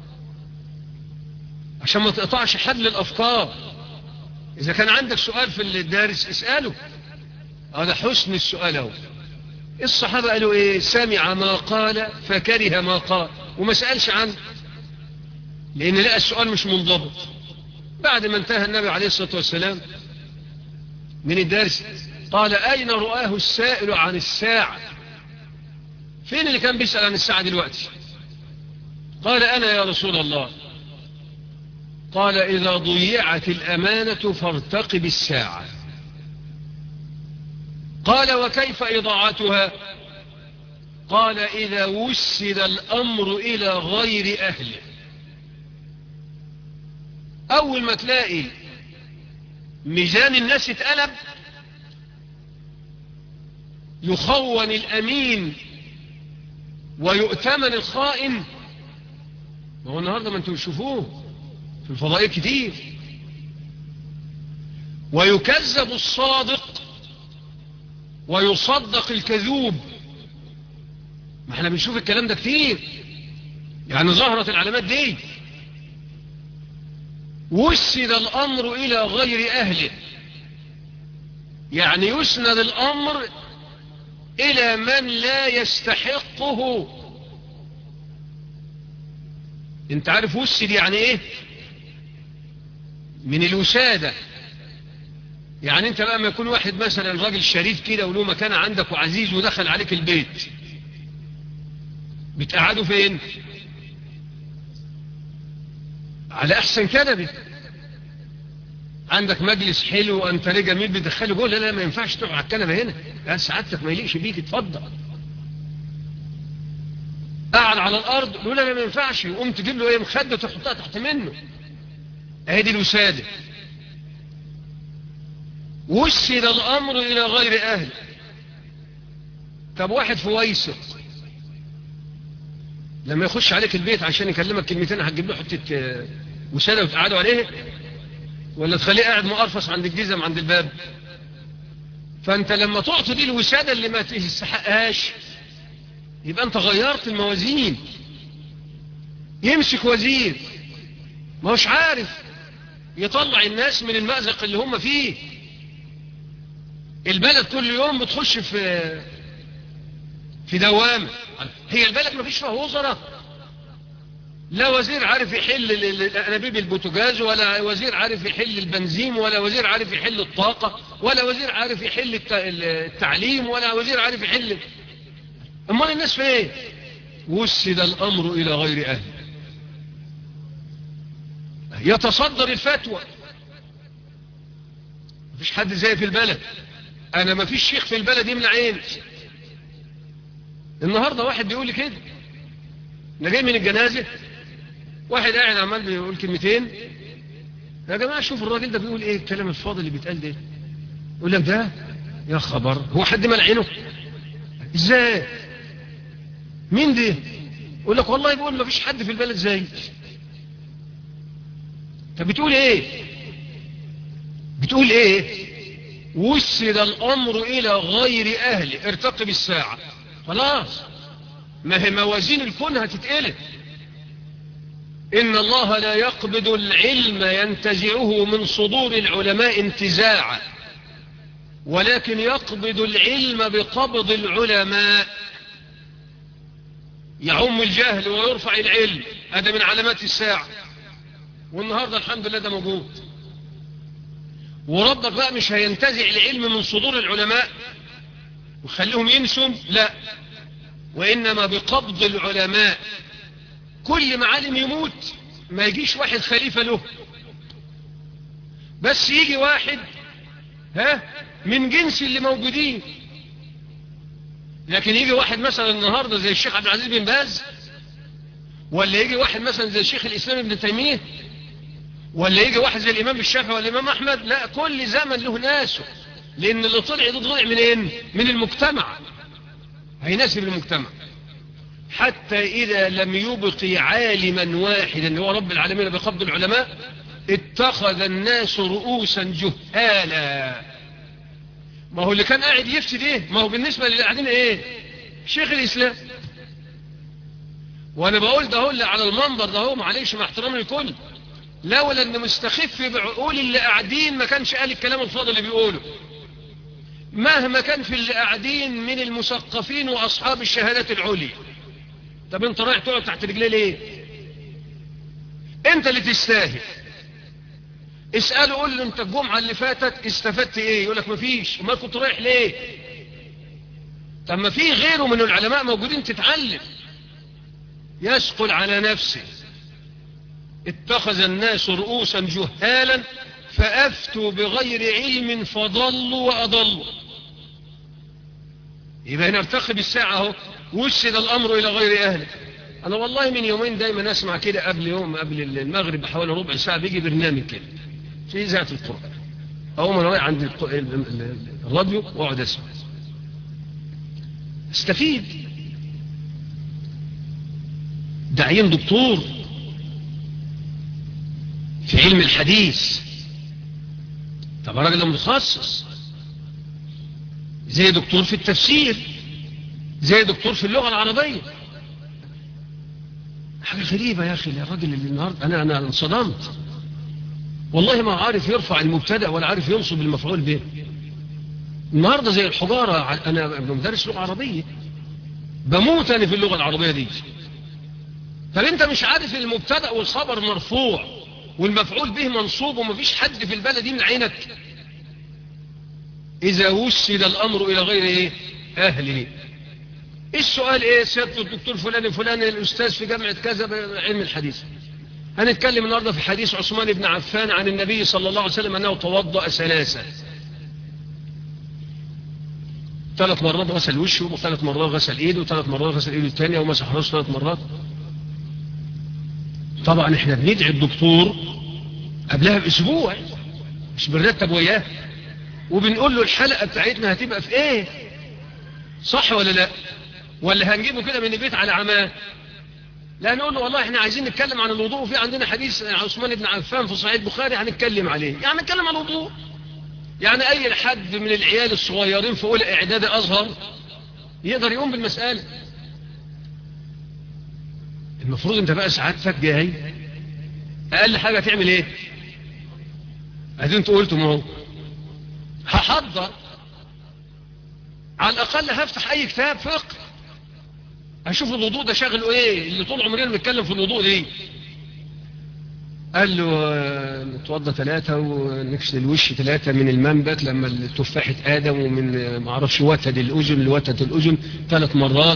عشان ما تقطعش حل الأفكار إذا كان عندك سؤال في الدارس اسأله هذا حسن السؤال اهو الصحابة قالوا إيه سمع ما قال فكره ما قال وما سألش عنه لأن لقى السؤال مش منضبط بعد ما انتهى النبي عليه الصلاة والسلام من الدرس قال أين رآه السائل عن الساعة فين اللي كان بيسأل عن الساعة دلوقتي قال أنا يا رسول الله قال إذا ضيعت الأمانة فارتقب الساعة قال وكيف إضاعتها قال إذا وسد الأمر إلى غير أهله أول ما تلاقي ميزان الناس اتقلب يخون الأمين ويؤتمن الخائن ما هو النهاردة ما انتم تشوفوه في الفضائل كتير ويكذب الصادق ويصدق الكذوب ما احنا بنشوف الكلام ده كتير يعني ظهرت العلامات دي وسد الأمر إلى غير أهله يعني يسند الأمر إلى من لا يستحقه انت عارف وسد يعني ايه من الوسادة يعني انت بقى ما يكون واحد مثلا راجل شريف كده وله مكانة عندك وعزيز ودخل عليك البيت بتقعده فين على احسن كنبه عندك مجلس حلو وانت ليه جميل بتدخله جوه لا لا ما ينفعش تقعد على الكنبه هنا لا سعادتك ما يليقش بيك اتفضل قعد على الارض لا لا ما ينفعش وقوم تجيب له ايه مخده تحطها تحت منه ادي الوساده وسد الامر الى غير اهله طب واحد فويسق لما يخش عليك البيت عشان يكلمك كلمتين هتجيب له حته وساده وتقعدوا عليه ولا تخليه قاعد مقرفص عند الجزم عند الباب فانت لما تعطي دي الوساده اللي ما تستحقهاش يبقى انت غيرت الموازين يمسك وزير ما هوش عارف يطلع الناس من المأزق اللي هم فيه البلد كل يوم بتخش في في دوامة هي البلد ما فيش فيها وزراء لا وزير عارف يحل انابيب البوتاجاز ولا وزير عارف يحل البنزين ولا وزير عارف يحل الطاقة ولا وزير عارف يحل التعليم ولا وزير عارف يحل امال الناس في ايه وسد الامر الى غير اهله يتصدر الفتوى مفيش حد زي في البلد انا مفيش شيخ في البلد يمنع عيني النهاردة واحد بيقول لي كده انا جاي من الجنازة واحد قاعد عمال بيقول كلمتين يا جماعة شوف الراجل ده بيقول ايه الكلام الفاضي اللي بيتقال ده يقول لك ده يا خبر هو حد منع عينه ازاي مين دي يقول لك والله بيقول ما فيش حد في البلد زي طب بتقول ايه بتقول ايه وسد الامر الى غير اهله ارتقب الساعة خلاص ما هي موازين الكون هتتقلب ان الله لا يقبض العلم ينتزعه من صدور العلماء انتزاعا ولكن يقبض العلم بقبض العلماء يعم الجهل ويرفع العلم هذا من علامات الساعة والنهاردة الحمد لله ده موجود وربك بقى مش هينتزع العلم من صدور العلماء وخليهم ينسوا لا وإنما بقبض العلماء كل معالم يموت ما يجيش واحد خليفة له بس يجي واحد ها من جنس اللي موجودين لكن يجي واحد مثلا النهاردة زي الشيخ عبد العزيز بن باز ولا يجي واحد مثلا زي الشيخ الإسلام ابن تيمية ولا يجي واحد زي الإمام الشافعي ولا الإمام أحمد لا كل زمن له ناسه لأن اللي طلع ده طلع منين من المجتمع هيناسب المجتمع حتى إذا لم يبقي عالما واحدا هو رب العالمين بقبض العلماء اتخذ الناس رؤوسا جهالا ما هو اللي كان قاعد يفسد ايه ما هو بالنسبة للي قاعدين ايه شيخ الاسلام وانا بقول ده هو اللي على المنبر ده هو معلش مع احترام الكل لولا ان مستخف بعقول اللي قاعدين ما كانش قال الكلام الفاضل اللي بيقوله مهما كان في اللي قاعدين من المثقفين واصحاب الشهادات العليا طب انت رايح تقعد تحت رجليه ليه انت اللي تستاهل اسأله قول له انت الجمعة اللي فاتت استفدت ايه يقول لك مفيش ما كنت رايح ليه طب ما في غيره من العلماء موجودين تتعلم يسقل على نفسه اتخذ الناس رؤوسا جهالا فأفتوا بغير علم فضلوا وأضلوا يبقى نرتقي بالساعة اهو وسد الأمر إلى غير أهله أنا والله من يومين دايما أسمع كده قبل يوم قبل المغرب بحوالي ربع ساعة بيجي برنامج كده في إذاعة القرآن أول ما رايح عند الراديو وأقعد أسمع استفيد داعين دكتور في علم الحديث طب راجل متخصص زي دكتور في التفسير زي دكتور في اللغة العربية حاجة غريبة يا أخي الراجل اللي النهاردة أنا أنا انصدمت والله ما عارف يرفع المبتدا ولا عارف ينصب المفعول به النهاردة زي الحجارة أنا مدرس لغة عربية بموت أنا في اللغة العربية دي طب أنت مش عارف المبتدأ والخبر مرفوع والمفعول به منصوب ومفيش حد في البلد دي من عينك إذا وسد الأمر إلى غير إيه أهله السؤال إيه سيادة الدكتور فلان فلان الأستاذ في جامعة كذا بعلم الحديث هنتكلم النهاردة في حديث عثمان بن عفان عن النبي صلى الله عليه وسلم أنه توضأ ثلاثة ثلاث مرات غسل وشه وثلاث مرات غسل ايده وثلاث مرات غسل ايده الثانية ومسح راسه ثلاث مرات طبعا احنا بندعي الدكتور قبلها باسبوع مش بنرتب وياه وبنقول له الحلقة بتاعتنا هتبقى في ايه صح ولا لا ولا هنجيبه كده من البيت على عماه لا نقول له والله احنا عايزين نتكلم عن الوضوء وفي عندنا حديث عثمان بن عفان في صحيح البخاري هنتكلم عليه يعني نتكلم عن الوضوء يعني اي حد من العيال الصغيرين في اولى اعداد ازهر يقدر يقوم بالمسألة المفروض انت بقى سعادتك جاي اقل حاجة تعمل ايه ادي انت قلت ما هو هحضر على الاقل هفتح اي كتاب فقه اشوف الوضوء ده شغله ايه اللي طول عمرنا بنتكلم في الوضوء دي قال له نتوضى ثلاثة ونغسل الوش ثلاثة من المنبت لما التفاحة آدم ومن ما اعرفش وتد الأذن لوتد الأذن ثلاث مرات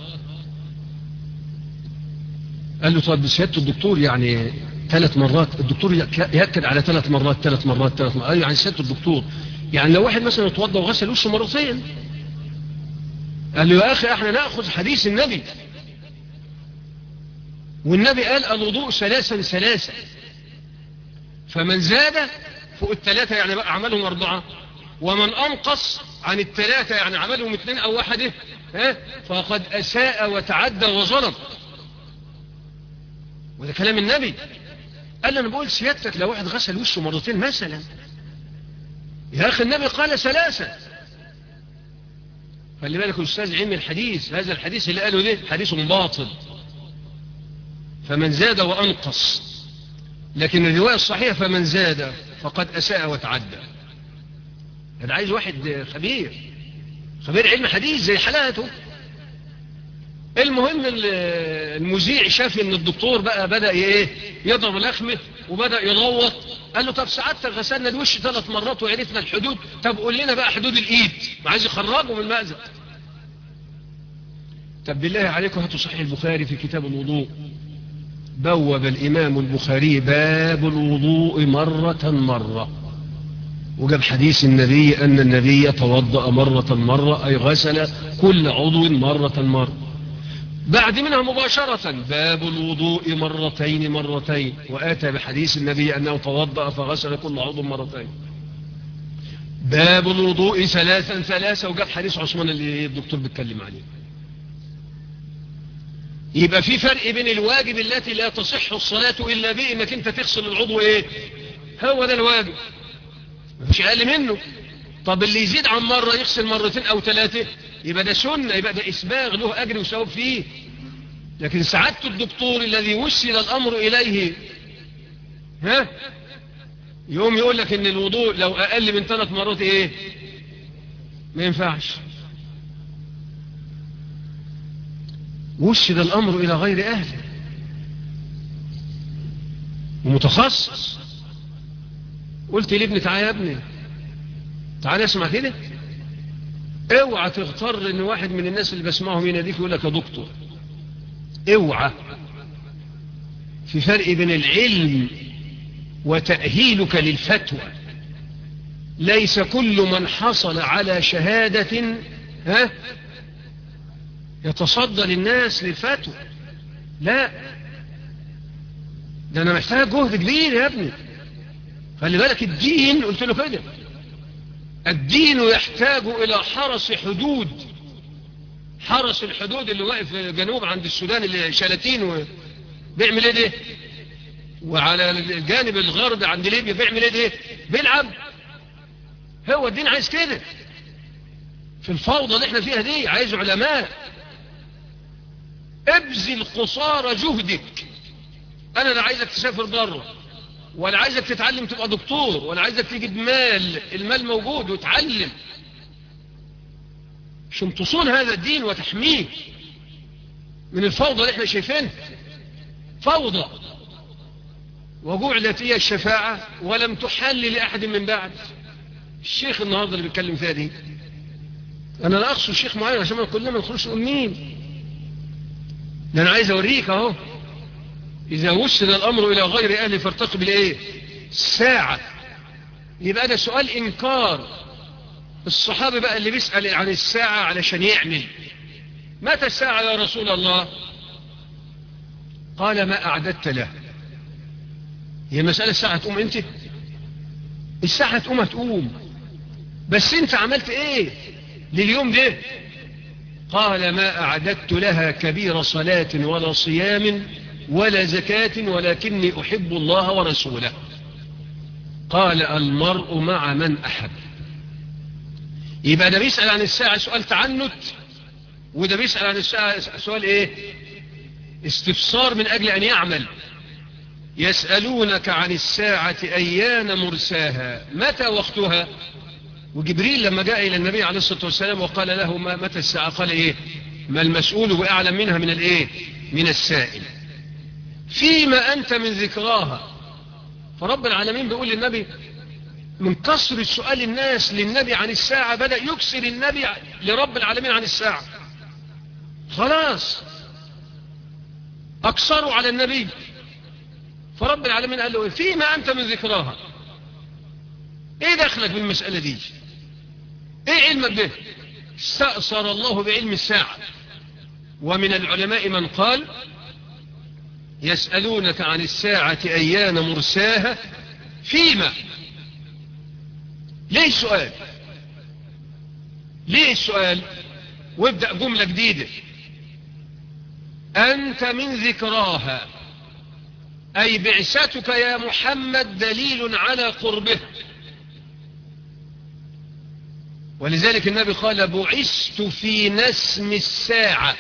قال له طب سيادة الدكتور يعني ثلاث مرات الدكتور يأكد على ثلاث مرات ثلاث مرات ثلاث مرات قال يعني سيادة الدكتور يعني لو واحد مثلا اتوضى وغسل وشه مرتين قال له يا أخي احنا نأخذ حديث النبي والنبي قال الوضوء ثلاثا ثلاثا فمن زاد فوق الثلاثة يعني بقى عملهم أربعة ومن أنقص عن الثلاثة يعني عملهم اثنين أو واحدة ها فقد أساء وتعدى وظلم وده كلام النبي قال له أنا بقول سيادتك لو واحد غسل وشه مرتين مثلا يا أخي النبي قال ثلاثة خلي بالك أستاذ علم الحديث هذا الحديث اللي قاله ده حديث باطل فمن زاد وأنقص لكن الرواية الصحيحة فمن زاد فقد أساء وتعدى أنا عايز واحد خبير خبير علم حديث زي حالاته المهم المذيع شاف ان الدكتور بقى بدأ ايه يضرب لخمه وبدأ يلوط قال له طب سعادتك غسلنا الوش ثلاث مرات وعرفنا الحدود طب قول لنا بقى حدود الايد ما عايز يخرجه من المأزق طب بالله عليكم هاتوا صحيح البخاري في كتاب الوضوء بوب الإمام البخاري باب الوضوء مرة مرة وجاب حديث النبي أن النبي توضأ مرة مرة أي غسل كل عضو مرة مرة بعد منها مباشرة باب الوضوء مرتين مرتين وآتى بحديث النبي أنه توضأ فغسل كل عضو مرتين باب الوضوء ثلاثا ثلاثة وجاب حديث عثمان اللي الدكتور بيتكلم عليه يبقى في فرق بين الواجب التي لا تصح الصلاة إلا به إنك أنت تغسل العضو إيه هو ده الواجب مش أقل منه طب اللي يزيد عن مرة يغسل مرتين أو ثلاثة يبقى ده سنة يبقى ده إسباغ له أجر وثواب فيه لكن سعادة الدكتور الذي وصل الأمر إليه ها يوم يقول لك إن الوضوء لو أقل من ثلاث مرات إيه ما ينفعش وشد الأمر إلى غير أهله ومتخصص قلت لابني تعالى يا ابني تعالى اسمع كده اوعى تغتر ان واحد من الناس اللي بسمعهم يناديك يقول لك يا دكتور اوعى في فرق بين العلم وتأهيلك للفتوى ليس كل من حصل على شهادة ها يتصدى للناس للفتوى لا ده انا محتاج جهد كبير يا ابني خلي بالك الدين قلت له كده الدين يحتاج الى حرس حدود حرس الحدود اللي واقف جنوب عند السودان اللي شلاتين و... بيعمل ايه ده وعلى الجانب الغربي عند ليبيا بيعمل ايه ده بيلعب هو الدين عايز كده في الفوضى اللي احنا فيها دي عايز علماء ابذل قصارى جهدك انا لا عايزك تسافر بره ولا عايزك تتعلم تبقى دكتور ولا عايزك تجيب مال المال موجود وتعلم عشان تصون هذا الدين وتحميه من الفوضى اللي احنا شايفينها فوضى وجعلت هي الشفاعة ولم تحل لأحد من بعد الشيخ النهاردة اللي بيتكلم فيها دي أنا لا أقصد الشيخ معين عشان ما كلنا ما نخرجش أمين ده أنا عايز أوريك أهو إذا وصل الأمر إلى غير أهله فارتقب الإيه الساعة يبقى ده سؤال إنكار الصحابة بقى اللي بيسأل عن الساعة علشان يعمل متى الساعة يا رسول الله قال ما أعددت له هي مسألة الساعة تقوم أنت الساعة تقوم هتقوم بس أنت عملت إيه لليوم ده قال ما أعددت لها كبير صلاة ولا صيام ولا زكاة ولكني أحب الله ورسوله قال المرء مع من أحب يبقى ده بيسأل عن الساعة سؤال تعنت وده بيسأل عن الساعة سؤال ايه استفسار من أجل أن يعمل يسألونك عن الساعة أيان مرساها متى وقتها وجبريل لما جاء إلى النبي عليه الصلاة والسلام وقال له ما متى الساعة قال إيه ما المسؤول بأعلم منها من الإيه من السائل فيما أنت من ذكراها فرب العالمين بيقول للنبي من كثرة سؤال الناس للنبي عن الساعة بدأ يكسر النبي لرب العالمين عن الساعة خلاص أكثروا على النبي فرب العالمين قال له فيما أنت من ذكراها ايه دخلك بالمسألة دي ايه علمك به استأثر الله بعلم الساعة ومن العلماء من قال يسألونك عن الساعة أيان مرساها فيما ليه السؤال ليه السؤال وابدأ جملة جديدة أنت من ذكراها أي بعثتك يا محمد دليل على قربه ولذلك النبي قال بعثت في نسم الساعة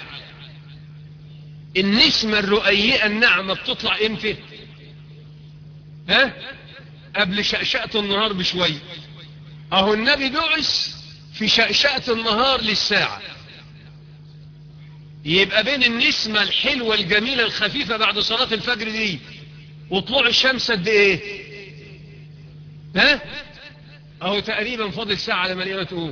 النسمة الرؤيئة النعمة بتطلع امتى ها قبل شأشأة النهار بشوي اهو النبي بعث في شأشأة النهار للساعة يبقى بين النسمة الحلوة الجميلة الخفيفة بعد صلاة الفجر دي وطلوع الشمس قد ايه ها اهو تقريبا فاضل ساعة لما الإمام تقول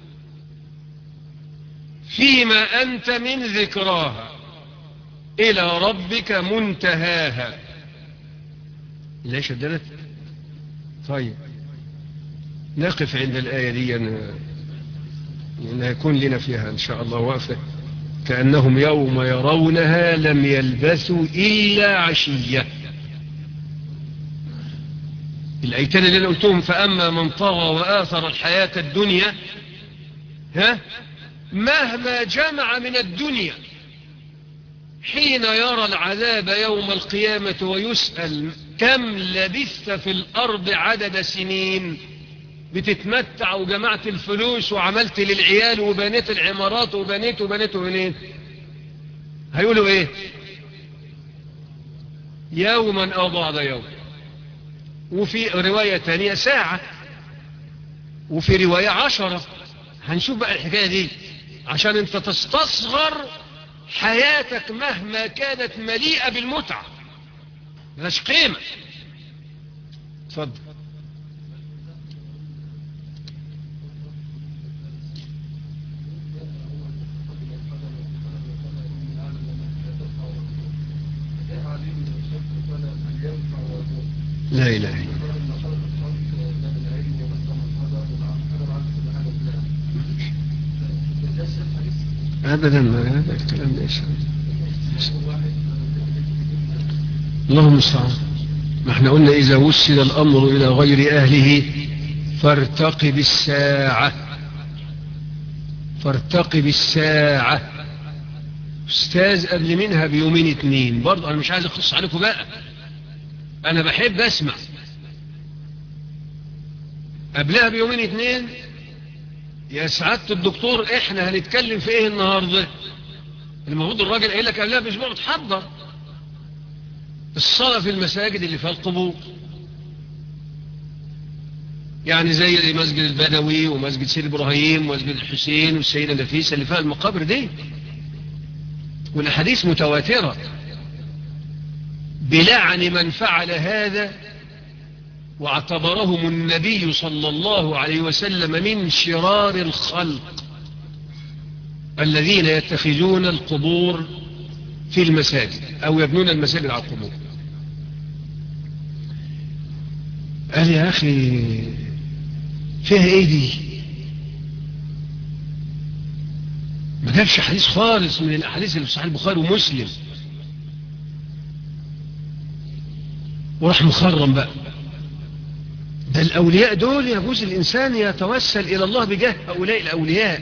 فيما أنت من ذكراها إلى ربك منتهاها ليش شددت طيب نقف عند الآية دي أن يكون لنا فيها إن شاء الله وقفة كأنهم يوم يرونها لم يلبثوا إلا عشية الأيتان اللي أنا قلتهم فأما من طغى وآثر الحياة الدنيا ها مهما جمع من الدنيا حين يرى العذاب يوم القيامة ويسأل كم لبثت في الأرض عدد سنين بتتمتع وجمعت الفلوس وعملت للعيال وبنيت العمارات وبنيت وبنيت وبنيت هيقولوا ايه يوما او بعض يوم وفي رواية تانية ساعة وفي رواية عشرة هنشوف بقى الحكاية دي عشان انت تستصغر حياتك مهما كانت مليئة بالمتعة ملاش قيمة اتفضل لا إله إلا أبدا ما هذا الكلام ليس اللهم استعان ما احنا قلنا إذا وسل الأمر إلى غير أهله فارتقب الساعة فارتقب الساعة أستاذ قبل منها بيومين اتنين برضه أنا مش عايز أخص عليكم بقى أنا بحب أسمع قبلها بيومين اتنين يا سعادة الدكتور احنا هنتكلم في ايه النهاردة المفروض الراجل قايل لك قبلها باسبوع تحضر الصلاة في المساجد اللي فيها القبور يعني زي مسجد البدوي ومسجد سيد إبراهيم ومسجد الحسين والسيدة نفيسة اللي فيها المقابر دي والأحاديث متواترة بلعن من فعل هذا واعتبرهم النبي صلى الله عليه وسلم من شرار الخلق الذين يتخذون القبور في المساجد أو يبنون المساجد على القبور قال يا أخي فيها ايه دي ما جابش حديث خالص من الأحاديث اللي في صحيح البخاري ومسلم وراح مخرم بقى ده الأولياء دول يجوز الإنسان يتوسل إلى الله بجاه هؤلاء الأولياء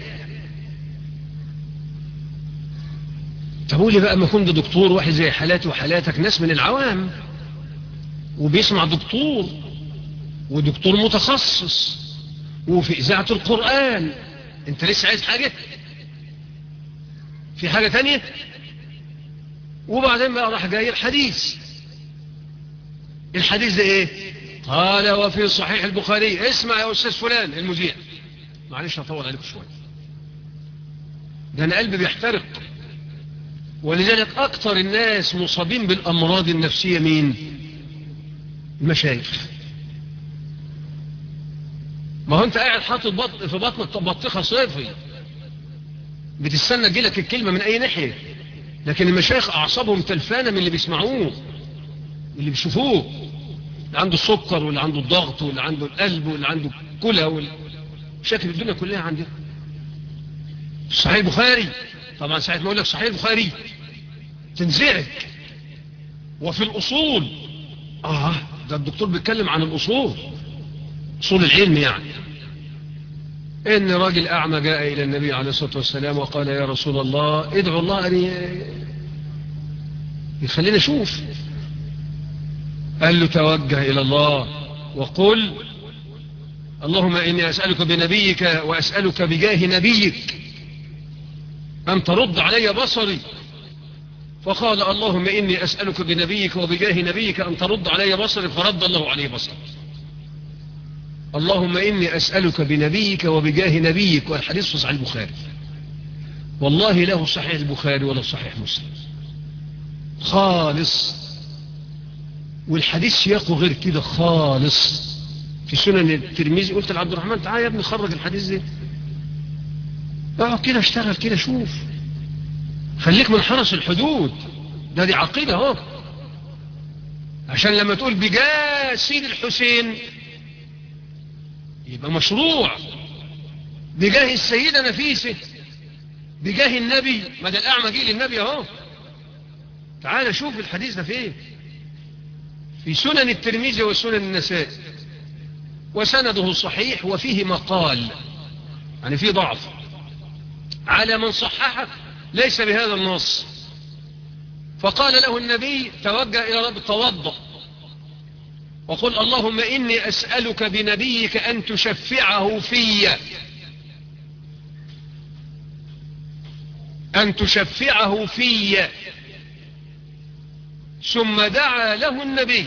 تقول لي بقى ما كنت دكتور واحد زي حالاتي وحالاتك ناس من العوام وبيسمع دكتور ودكتور متخصص وفي إذاعة القرآن انت لسه عايز حاجة في حاجة تانية وبعدين بقى راح جاي الحديث الحديث ده ايه قال وفي صحيح البخاري اسمع يا أستاذ فلان المذيع معلش هطول عليكم شوية ده أنا قلبي بيحترق ولذلك أكثر الناس مصابين بالأمراض النفسية مين المشايخ ما هو انت قاعد حاطط بط... في بطنك بطيخه صيفي بتستنى تجيلك الكلمة من أي ناحية لكن المشايخ أعصابهم تلفانة من اللي بيسمعوه اللي بيشوفوه اللي عنده السكر واللي عنده الضغط واللي عنده القلب واللي عنده كلى وال... شكل الدنيا كلها عنده صحيح البخاري طبعا ساعة ما أقول لك صحيح البخاري تنزعج وفي الأصول آه ده الدكتور بيتكلم عن الأصول أصول العلم يعني إن راجل أعمى جاء إلى النبي عليه الصلاة والسلام وقال يا رسول الله ادعو الله أن يخلينا نشوف قال له توجه إلى الله وقل اللهم إني أسألك بنبيك وأسألك بجاه نبيك أن ترد علي بصري فقال اللهم إني أسألك بنبيك وبجاه نبيك أن ترد علي بصري فرد الله عليه بصري اللهم إني أسألك بنبيك وبجاه نبيك والحديث في صحيح البخاري والله له صحيح البخاري ولا صحيح مسلم خالص والحديث سياقه غير كده خالص في سنن الترمذي قلت لعبد الرحمن تعالى يا ابني خرج الحديث ده اقعد كده اشتغل كده شوف خليك من حرس الحدود ده دي عقيدة اهو عشان لما تقول بجاه سيد الحسين يبقى مشروع بجاه السيدة نفيسة بجاه النبي ما ده الأعمى جه للنبي اهو تعال شوف الحديث ده فين في سنن الترمذي وسنن النسائي وسنده صحيح وفيه مقال يعني فيه ضعف على من صححه ليس بهذا النص فقال له النبي توجه إلى رب توضأ وقل اللهم إني أسألك بنبيك أن تشفعه في أن تشفعه في ثم دعا له النبي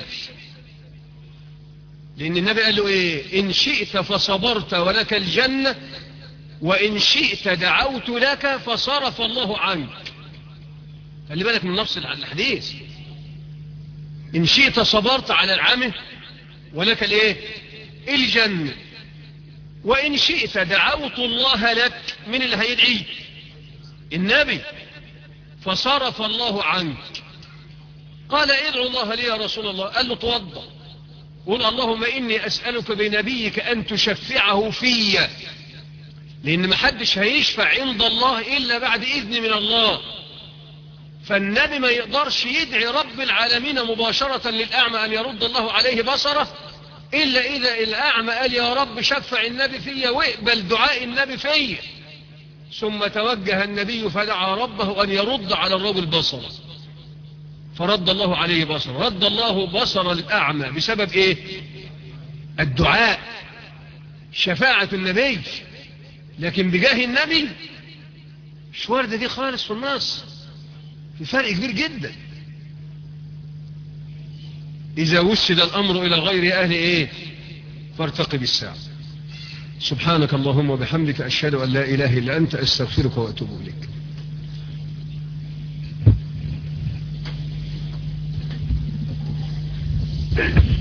لأن النبي قال له إيه إن شئت فصبرت ولك الجنة وإن شئت دعوت لك فصرف الله عنك خلي بالك من نفس الحديث إن شئت صبرت على العمل ولك الايه الجنة وإن شئت دعوت الله لك من اللي هيدعي النبي فصرف الله عنك قال ادعو الله لي يا رسول الله قال له توضى قل اللهم إني أسألك بنبيك أن تشفعه في لأن محدش هيشفع عند الله إلا بعد إذن من الله فالنبي ما يقدرش يدعي رب العالمين مباشرة للأعمى أن يرد الله عليه بصره إلا إذا الأعمى قال يا رب شفع النبي فيا واقبل دعاء النبي فيا ثم توجه النبي فدعا ربه أن يرد على الرجل بصره فرد الله عليه بصره رد الله بصر الأعمى بسبب إيه الدعاء شفاعة النبي لكن بجاه النبي مش واردة دي خالص في النص في فرق كبير جدا إذا وسد الأمر إلى غير أهل إيه فارتقب الساعة سبحانك اللهم وبحمدك أشهد أن لا إله إلا أنت أستغفرك وأتوب إليك Thank you.